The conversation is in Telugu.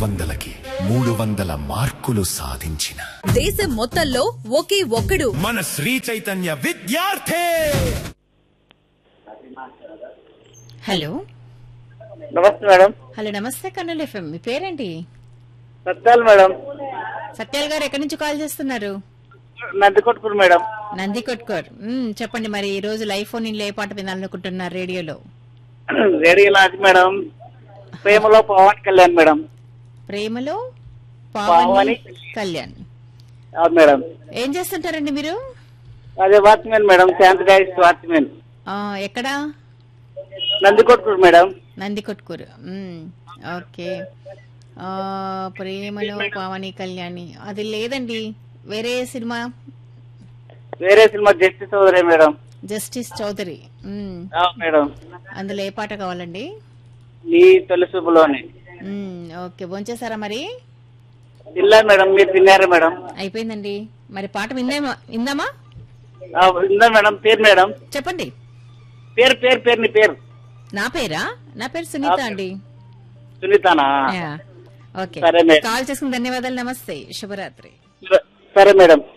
వందలకి మూడు వందల మార్కులు సాధించిన దేశం మొత్తంలో ఒకే ఒక్కడు మన శ్రీ చైతన్య విద్యార్థి హలో నమస్తే మేడం హలో నమస్తే కర్నూలు ఎఫ్ఎం మీ పేరేంటి సత్యాలు మేడం సత్యాల్ గారు ఎక్కడి నుంచి కాల్ చేస్తున్నారు నందికొట్కూరు మేడం నంది కొట్కోర్ మ్మ్, చెప్పండి మరి ఈ రోజు లైవ్ ఫోన్ ఇన్ ఏ పాట వినాలనుకుంటున్నారు రేడియోలో రేడియో లాంటి మేడం ప్రేమలో పవన్ కళ్యాణ్ మేడం ప్రేమలో పావని పావని కళ్యాణ్ అవును మేడం ఏం చేస్తుంటారండి మీరు అదే వాచ్మెన్ మేడం శాంతి గాయస్ వాచ్మెన్ ఆ, ఎక్కడా నందికొట్కూరు మేడం నంది కొట్కూరు మ్మ్, ఓకే ఆ, ప్రేమలో పావని కళ్యాణి అది లేదండి వేరే సినిమా వేరే cinema justice Chowdary madam justice Chowdary మ్మ్, అవును మేడం అందులో ఏ పాట కావాలండి నీ తొలి చూపులోని మ్మ్, ఓకే భోంచేశారా మరి తిన్నా మేడం మీరు తిన్నారా మేడం అయిపోయిందండి మరి పాట విందామా విందామా ఆ, ఉందా మేడం పేరు మేడం చెప్పండి పేరు పేరు పేరు నీ పేరు నా పేరా నా పేరు సునీత అండి సునీతానా యా. ఓకే సరే మేడం. కాల్ చేసుకుని ధన్యవాదాలు నమస్తే శుభరాత్రి సరే మేడం